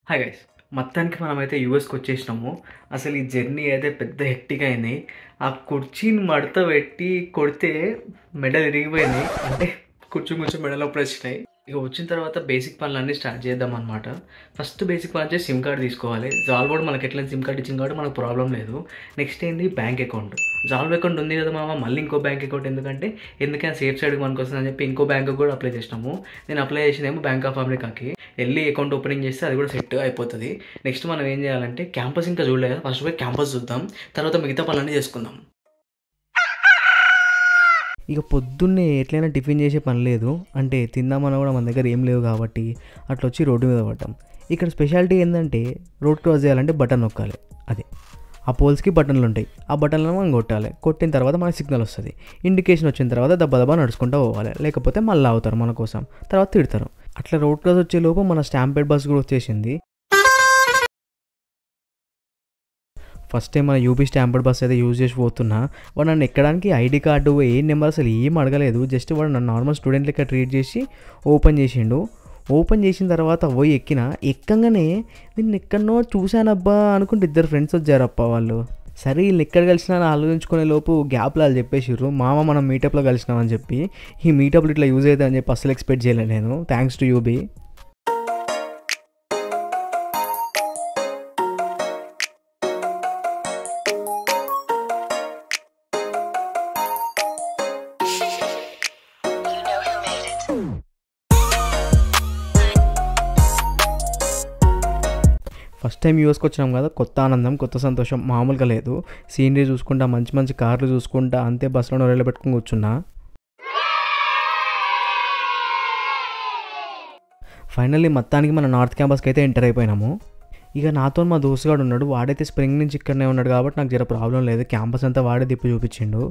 Hi guys మొత్తానికి మనమైతే యూఎస్కి వచ్చేసినాము అసలు ఈ జర్నీ అయితే పెద్ద హెక్టిక్ అయింది ఆ కుర్చీని మడత పెట్టి కొడితే మెడలు ఇరిగిపోయినాయి అంటే కుర్చీ కొంచెం మెడలో వచ్చినాయి ఇక వచ్చిన తర్వాత బేసిక్ పనులన్నీ స్టార్ట్ చేద్దాం అనమాట ఫస్ట్ బేసిక్ పని వచ్చేసి సిమ్ కార్డ్ తీసుకోవాలి జాల్వ్ కూడా మనకి ఎట్లా సిమ్ కార్డ్ ఇచ్చింది కాబట్టి మనకు ప్రాబ్లం లేదు నెక్స్ట్ ఏంది బ్యాంక్ అకౌంట్ జాల్వ్ అకౌంట్ ఉంది కదా మామ మళ్ళీ ఇంకో బ్యాంక్ అకౌంట్ ఎందుకంటే ఎందుకంటే సేఫ్ సైడ్ మనకు వస్తుందని చెప్పి ఇంకో బ్యాంక్ కూడా అప్లై చేసినాము నేను అప్లై చేసిందేమో బ్యాంక్ ఆఫ్ అమెరికాకి వెళ్ళి అకౌంట్ ఓపెనింగ్ చేస్తే అది కూడా సెట్ అయిపోతుంది నెక్స్ట్ మనం ఏం చేయాలంటే క్యాంపస్ ఇంకా చూడలేదు కదా ఫస్ట్ పోయి క్యాంపస్ చూద్దాం తర్వాత మిగతా పనులన్నీ చేసుకుందాం ఇక పొద్దున్నే ఎట్లయినా టిఫిన్ చేసే పని లేదు అంటే తిందామన్నా కూడా మన దగ్గర ఏం లేవు కాబట్టి అట్లా వచ్చి రోడ్డు మీద పడ్డాం ఇక్కడ స్పెషాలిటీ ఏంటంటే రోడ్ క్రాస్ చేయాలంటే బటన్ నొక్కాలి అదే ఆ పోల్స్కి బటన్లు ఉంటాయి ఆ బటన్లను మనం కొట్టాలి కొట్టిన తర్వాత మనకి సిగ్నల్ వస్తుంది ఇండికేషన్ వచ్చిన తర్వాత దెబ్బ దెబ్బ నడుచుకుంటూ పోవాలి లేకపోతే మళ్ళీ అవుతారు మన కోసం తర్వాత తిడతారు అట్లా రోడ్ క్రాస్ వచ్చే లోపు మన స్టాంపేడ్ బస్ కూడా వచ్చేసింది ఫస్ట్ టైం మన యూపీ స్టాంపర్డ్ బస్ అయితే యూజ్ చేసి పోతున్నా వాడు నన్ను ఎక్కడానికి ఐడి కార్డు ఏ నెంబర్ అసలు ఏం అడగలేదు జస్ట్ వాడు నన్ను నార్మల్ స్టూడెంట్ లెక్క ట్రీట్ చేసి ఓపెన్ చేసిండు ఓపెన్ చేసిన తర్వాత పోయి ఎక్కిన ఎక్కంగానే నేను ఎక్కడనో చూశానబ్బా అనుకుంటే ఇద్దరు ఫ్రెండ్స్ వచ్చారప్ప వాళ్ళు సరే వీళ్ళు ఎక్కడ కలిసినా అని ఆలోచించుకునే లోపు గ్యాప్లో వాళ్ళు చెప్పేసిర్రు మామ మనం మీటప్లో కలిసినామని చెప్పి ఈ మీటప్లు ఇట్లా యూజ్ అవుతుందని చెప్పి అసలు ఎక్స్పెక్ట్ చేయలేదు నేను thanks to UB You know who made it. First time యూఎస్కి వచ్చినాం కదా కొత్త ఆనందం కొత్త సంతోషం మామూలుగా లేదు సీనరీ చూసుకుంటా మంచి మంచి కార్లు చూసుకుంటా అంతే బస్సులో రైలు పెట్టుకుని కూర్చున్నా ఫైనల్లీ మొత్తానికి మన నార్త్ క్యాంపస్కి అయితే ఎంటర్ అయిపోయినాము ఇక నాతో మా దోస్తుగాడు ఉన్నాడు వాడైతే స్ప్రింగ్ నుంచి ఇక్కడనే ఉన్నాడు కాబట్టి నాకు జర ప్రాబ్లం లేదు క్యాంపస్ అంతా వాడే తిప్పి చూపించిండు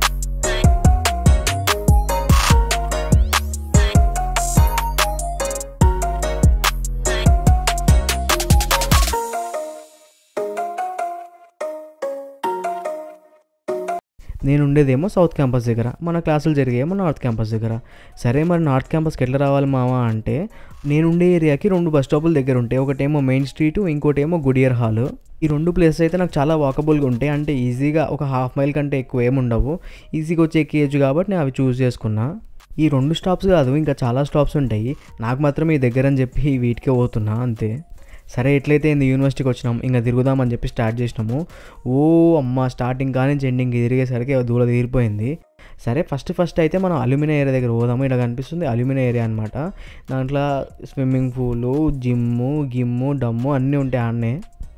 నేను ఉండేదేమో సౌత్ క్యాంపస్ దగ్గర మన క్లాసులు జరిగేమో నార్త్ క్యాంపస్ దగ్గర సరే మరి నార్త్ క్యాంపస్కి ఎట్లా రావాలి మావా అంటే నేను ఉండే ఏరియాకి రెండు బస్ స్టాపుల దగ్గర ఉంటాయి ఒకటేమో మెయిన్ స్ట్రీట్ ఇంకోటేమో గుడియర్ హాల్ ఈ రెండు ప్లేసెస్ అయితే నాకు చాలా వాకబుల్గా ఉంటాయి అంటే ఈజీగా ఒక హాఫ్ మైల్ కంటే ఎక్కువ ఏముండవు ఈజీగా వచ్చే ఎక్కేయచ్చు కాబట్టి నేను అవి చూస్ చేసుకున్నా ఈ రెండు స్టాప్స్ కాదు ఇంకా చాలా స్టాప్స్ ఉంటాయి నాకు మాత్రం ఈ దగ్గర అని చెప్పి వీటికే పోతున్నా అంతే సరే ఎట్లయితే ఇంది యూనివర్సిటీకి వచ్చినాం ఇంకా తిరుగుదామని చెప్పి స్టార్ట్ చేసినాము ఓ అమ్మ స్టార్టింగ్ కానీ ఎండింగ్ తిరిగేసరికి దూరం తీరిపోయింది సరే ఫస్ట్ ఫస్ట్ అయితే మనం అల్యూమినియం ఏరియా దగ్గర పోదాము ఇక్కడ కనిపిస్తుంది అల్యూమినియం ఏరియా అనమాట దాంట్లో స్విమ్మింగ్ పూలు జిమ్ము గిమ్ము డమ్ము అన్నీ ఉంటాయి ఆడనే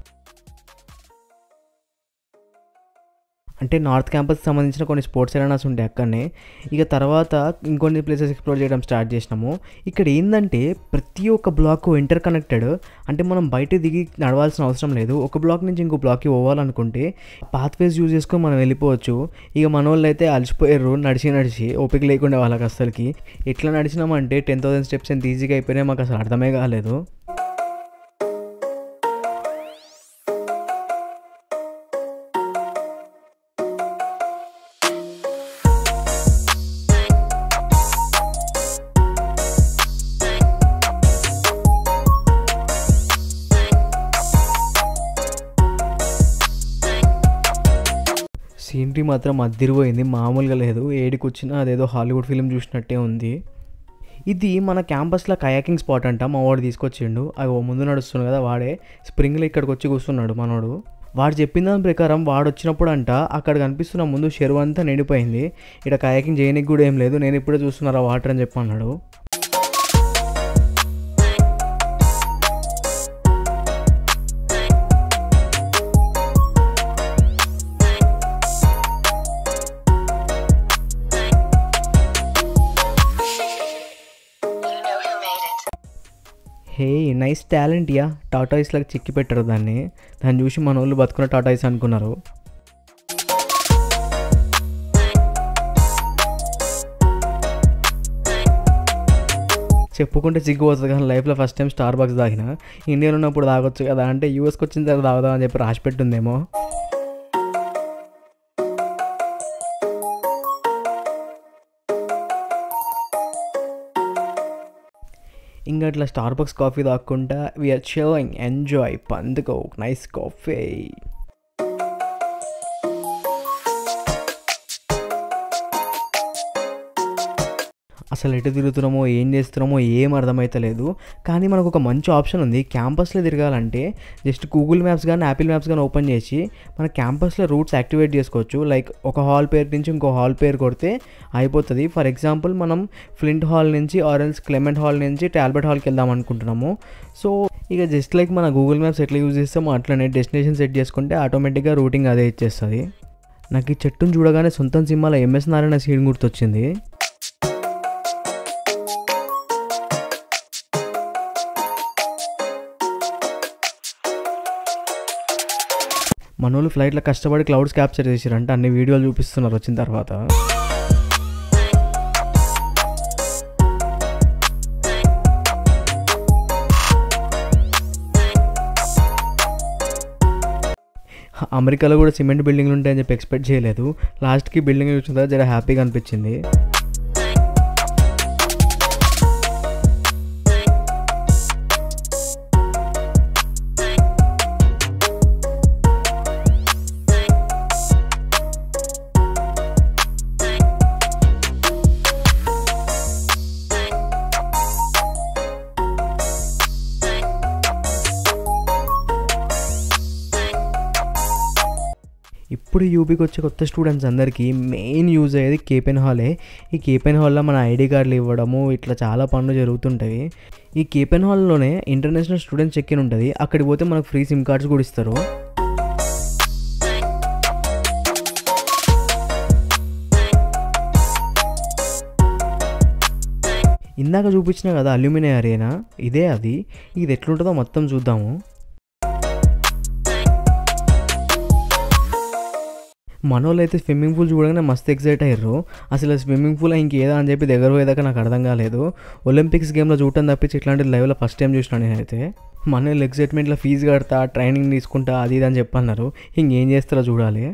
అంటే నార్త్ క్యాంపస్కి సంబంధించిన కొన్ని స్పోర్ట్స్ ఎరీనాస్ ఉంటాయి అక్కడనే ఇక తర్వాత ఇంకొన్ని ప్లేసెస్ ఎక్స్ప్లోర్ చేయడం స్టార్ట్ చేసినాము ఇక్కడ ఏంటంటే ప్రతి ఒక్క బ్లాక్ ఇంటర్ కనెక్టెడ్ అంటే మనం బయట దిగి నడవాల్సిన అవసరం లేదు ఒక బ్లాక్ నుంచి ఇంకో బ్లాక్కి పోవాలనుకుంటే పాత్వేస్ యూజ్ చేసుకొని మనం వెళ్ళిపోవచ్చు ఇక మన వాళ్ళు అయితే అలసిపోయారు నడిచి నడిచి ఓపిక లేకుండా వాళ్ళకి అసలుకి ఎట్లా నడిచినామంటే టెన్ థౌసండ్ స్టెప్స్ ఎంత ఈజీగా అయిపోయినాయి మాకు అసలు అర్థమే కాలేదు సీనరీ మాత్రం అద్దిరిపోయింది మామూలుగా లేదు ఏడికి వచ్చినా అదేదో హాలీవుడ్ ఫిలిం చూసినట్టే ఉంది ఇది మన క్యాంపస్లో కయాకింగ్ స్పాట్ అంట మా వాడు తీసుకొచ్చిండు అవి ముందు నడుస్తున్నాడు కదా వాడే స్ప్రింగ్లో ఇక్కడికి వచ్చి కూర్చున్నాడు మనోడు వాడు చెప్పిన దాని ప్రకారం వాడు వచ్చినప్పుడు అంట అక్కడ కనిపిస్తున్న ముందు చెరువు అంతా నిండిపోయింది ఇక్కడ కయాకింగ్ చేయనికి కూడా ఏం లేదు నేను ఇప్పుడే చూస్తున్నారా వాటర్ అని చెప్పి అన్నాడు You know who made it. హే నైస్ టాలెంట్ యా టాటాయిస్ లాగా చిక్కి పెట్టారు దాన్ని దాన్ని చూసి మన వాళ్ళు బతుకున్న టాటాయిస్ అనుకున్నారు చెప్పుకుంటే సిగ్గుపోతుంది కానీ లైఫ్లో ఫస్ట్ టైం స్టార్ బాక్స్ తాగిన ఇండియాలో ఉన్నప్పుడు తాగొచ్చు కదా అంటే యూఎస్కి వచ్చిన తర్వాత తాగుదాం అని చెప్పి రాసి పెట్టుందేమో ఇంకా అట్లా స్టార్ బక్స్ కాఫీ తాక్కుంటా వీఆర్ చిల్లింగ్ ఎంజాయ్ పందుకో నైస్ కాఫీ అసలు ఎటు తిరుగుతున్నామో ఏం చేస్తున్నామో ఏం అర్థమైతలేదు కానీ మనకు ఒక మంచి ఆప్షన్ ఉంది క్యాంపస్లో తిరగాలంటే జస్ట్ గూగుల్ మ్యాప్స్ కానీ యాపిల్ మ్యాప్స్ కానీ ఓపెన్ చేసి మన క్యాంపస్లో రూట్స్ యాక్టివేట్ చేసుకోవచ్చు లైక్ ఒక హాల్ పేరు నుంచి ఇంకో హాల్ పేరు కొడితే అయిపోతుంది ఫర్ ఎగ్జాంపుల్ మనం ఫ్లింట్ హాల్ నుంచి ఆరెల్స్ క్లెమెంట్ హాల్ నుంచి టాల్బర్ట్ హాల్కి వెళ్దాం అనుకుంటున్నాము సో ఇక జస్ట్ లైక్ మన గూగుల్ మ్యాప్స్ ఎట్లా యూజ్ చేస్తామో అట్లనే డెస్టినేషన్ సెట్ చేసుకుంటే ఆటోమేటిక్గా రూటింగ్ అదే ఇచ్చేస్తుంది నాకు ఈ చెట్టును చూడగానే సొంతం సినిమాలో ఎంఎస్ నారాయణ సీన్ గుర్తొచ్చింది మనోళ్ళు ఫ్లైట్లో కష్టపడి క్లౌడ్స్ క్యాప్చర్ చేసిరంటే అన్ని వీడియోలు చూపిస్తున్నారు వచ్చిన తర్వాత అమెరికాలో కూడా సిమెంట్ బిల్డింగ్లు ఉంటాయని చెప్పి ఎక్స్పెక్ట్ చేయలేదు లాస్ట్కి బిల్డింగ్ చూసిన తర్వాత జర హ్యాపీగా అనిపించింది ఇప్పుడు యూబీకి వచ్చే కొత్త స్టూడెంట్స్ అందరికీ మెయిన్ యూజ్ అయ్యేది కేపెన్ హాలే ఈ కేపెన్ హాల్లో మన ఐడి కార్డులు ఇవ్వడము ఇట్లా చాలా పనులు జరుగుతుంటాయి ఈ కేపెన్ హాల్లోనే ఇంటర్నేషనల్ స్టూడెంట్స్ చెక్ ఇన్ ఉంటుంది అక్కడికి పోతే మనకు ఫ్రీ సిమ్ కార్డ్స్ కూడా ఇస్తారు ఇందాక చూపించిన కదా అల్యూమినియం అరేనా ఇదే అది ఇది ఎట్లుంటుందో మొత్తం చూద్దాము మనోళ్ళు అయితే స్విమ్మింగ్ పూల్ చూడగానే మస్తు ఎక్సైట్ అయ్యారు అసలు స్విమ్మింగ్ పూల్ ఇంకేదా అని చెప్పి దగ్గర పోయేదాకా నాకు అర్థం కాలేదు ఒలింపిక్స్ గేమ్లో చూడటం తప్పించి ఇట్లాంటి లైవ్లో ఫస్ట్ టైం చూసినా నేనైతే మన ఎక్సైట్మెంట్లో ఫీజు కడతా ట్రైనింగ్ తీసుకుంటా అది ఇది అని చెప్పన్నారు ఇంకేం చేస్తారో చూడాలి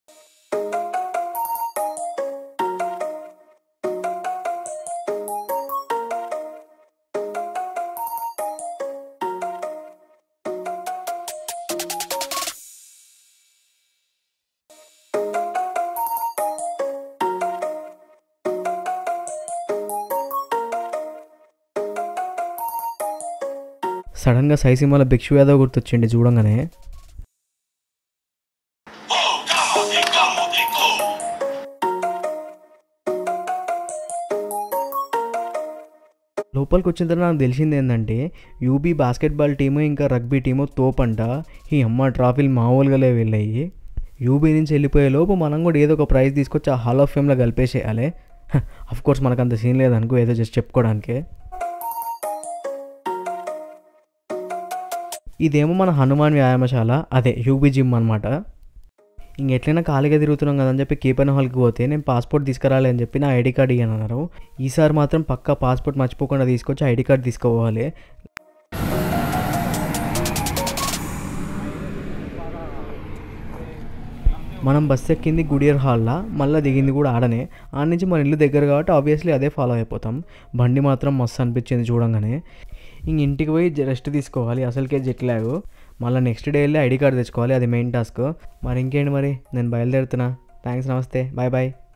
సడన్గా సైసిమాల భిక్షు యాదవ్ గుర్తొచ్చిండి చూడంగానే లోపలికి వచ్చిన తర్వాత నాకు తెలిసింది ఏంటంటే యూబీ బాస్కెట్బాల్ టీము ఇంకా రగ్బీ టీము తోపంట ఈ అమ్మ ట్రాఫీలు మామూలుగాలే వెళ్ళాయి యూబీ నుంచి వెళ్ళిపోయే లోపు మనం కూడా ఏదో ఒక ప్రైజ్ తీసుకొచ్చి ఆ హాల్ ఆఫ్ ఫేమ్లో కలిపేసేయాలి అఫ్ కోర్స్ మనకు అంత సీన్ లేదనుకో ఏదో జస్ట్ చెప్పుకోవడానికి ఇదేమో మన హనుమాన్ వ్యాయామశాల అదే యూబీ జిమ్ అనమాట ఇంక ఎట్లయినా ఖాళీగా తిరుగుతున్నాం కదా అని చెప్పి కేపన్ హాల్కి పోతే నేను పాస్పోర్ట్ తీసుకురాలి అని చెప్పి నా ఐడి కార్డ్ ఇవ్వను అన్నారు ఈసారి మాత్రం పక్కా పాస్పోర్ట్ మర్చిపోకుండా తీసుకొచ్చి ఐడి కార్డ్ తీసుకోవాలి మనం బస్ ఎక్కింది గుడియర్ హాల్లా మళ్ళీ దిగింది కూడా ఆడనే ఆడ నుంచి మన ఇల్లు దగ్గర కాబట్టి ఆబ్వియస్లీ అదే ఫాలో అయిపోతాం బండి మాత్రం మస్తు అనిపించింది చూడంగానే ఇంక ఇంటికి పోయి రెస్ట్ తీసుకోవాలి అసలుకే జెట్ లాగు మళ్ళీ నెక్స్ట్ డే వెళ్ళి ఐడి కార్డ్ తెచ్చుకోవాలి అది మెయిన్ టాస్క్ మరి ఇంకేంటి మరి నేను బయలుదేరుతున్నా థ్యాంక్స్ నమస్తే బాయ్ బాయ్